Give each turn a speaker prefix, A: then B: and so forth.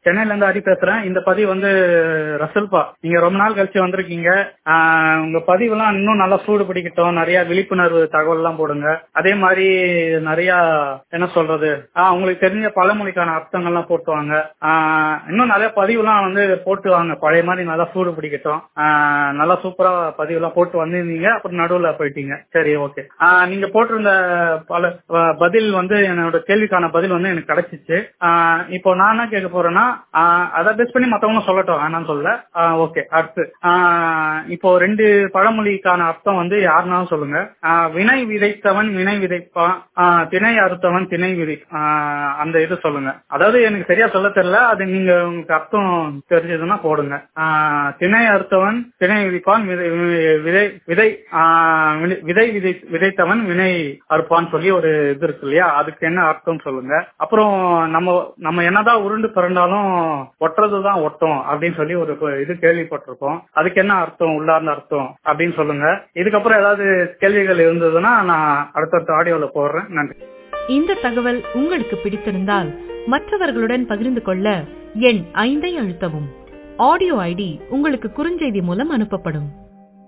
A: சென்னையில இருந்து ஹரி பேசுறேன் இந்த பதிவு வந்து ரசல்பா நீங்க ரொம்ப நாள் கழிச்சு வந்திருக்கீங்க ஆஹ் உங்க பதிவெல்லாம் இன்னும் நல்லா சூடு பிடிக்கட்டும் நிறைய விழிப்புணர்வு தகவல் எல்லாம் போடுங்க அதே மாதிரி நிறைய என்ன சொல்றது ஆஹ் உங்களுக்கு தெரிஞ்ச பழமொழிக்கான அர்த்தங்கள்லாம் போட்டுவாங்க ஆஹ் இன்னும் நிறைய பதிவுலாம் வந்து போட்டு வாங்க பழைய மாதிரி நல்லா சூடு பிடிக்கட்டும் ஆஹ் நல்லா சூப்பரா பதிவுலாம் போட்டு வந்திருந்தீங்க அப்புறம் நடுவுல போயிட்டீங்க சரி ஓகே நீங்க போட்டிருந்த பல அஹ், பதில் வந்து என்னோட கேள்விக்கான பதில் வந்து எனக்கு கிடைச்சிச்சு ஆஹ் இப்போ நான் என்ன கேட்க போறேன்னா ஆஹ் அதை பேஸ் பண்ணி மத்தவங்க சொல்லட்டும் வேணாம்னு சொல்ல ஓகே அடுத்து ஆஹ் இப்போ ரெண்டு பழமொழிக்கான அர்த்தம் வந்து யாருனாலும் சொல்லுங்க ஆஹ் வினை விதைத்தவன் வினை விதைப்பான் ஆஹ் திணை அறுத்தவன் திணை விதை ஆஹ் அந்த இது சொல்லுங்க அதாவது எனக்கு சரியா சொல்ல தெரியல அது நீங்க உங்களுக்கு அர்த்தம் தெரிஞ்சதுன்னா போடுங்க ஆஹ் திணை அறுத்தவன் திணை விதைப்பான் விதை விதை விதை ஆஹ் விதை- விதை விதை விதைத்தவன் வினை அறுப்பான்னு சொல்லி ஒரு இது இருக்கு இல்லையா அதுக்கு என்ன அர்த்தம் சொல்லுங்க அப்புறம் நம்ம நம்ம என்னதான் உருண்டு பிறந்தாலும் ஒட்டுறதுதான் ஒட்டும் அப்படின்னு சொல்லி ஒரு இது கேள்விப்பட்டிருக்கோம் அதுக்கு என்ன அர்த்தம் உள்ளார்ந்த அர்த்தம் அப்படின்னு சொல்லுங்க இதுக்கப்புறம் ஏதாவது கேள்விகள் இருந்ததுன்னா நான் அடுத்தடுத்த ஆடியோல போடுறேன் நன்றி
B: இந்த தகவல் உங்களுக்கு பிடித்திருந்தால் மற்றவர்களுடன் பகிர்ந்து கொள்ள எண் ஐந்தை அழுத்தவும் ஆடியோ ஐடி உங்களுக்கு குறுஞ்செய்தி மூலம் அனுப்பப்படும்